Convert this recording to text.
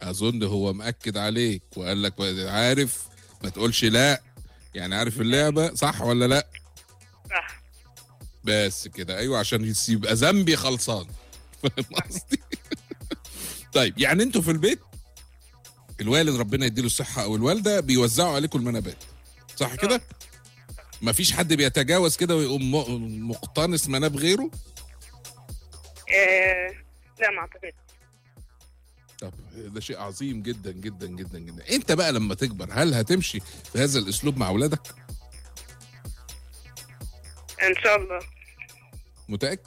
اظن هو مأكد عليك وقال لك عارف ما تقولش لا يعني عارف اللعبه صح ولا لا صح بس كده ايوه عشان يس- يبقى ذنبي خلصان فاهم قصدي طيب يعني انتوا في البيت الوالد ربنا يديله الصحه او الوالده بيوزعوا عليكم المنابات صح كده مفيش حد بيتجاوز كده ويقوم م- مقتنص مناب غيره آه لا ما اعتقد طب ده شيء عظيم جدا جدا جدا جدا انت بقى لما تكبر هل هتمشي بهذا الاسلوب مع اولادك ان شاء الله متاكد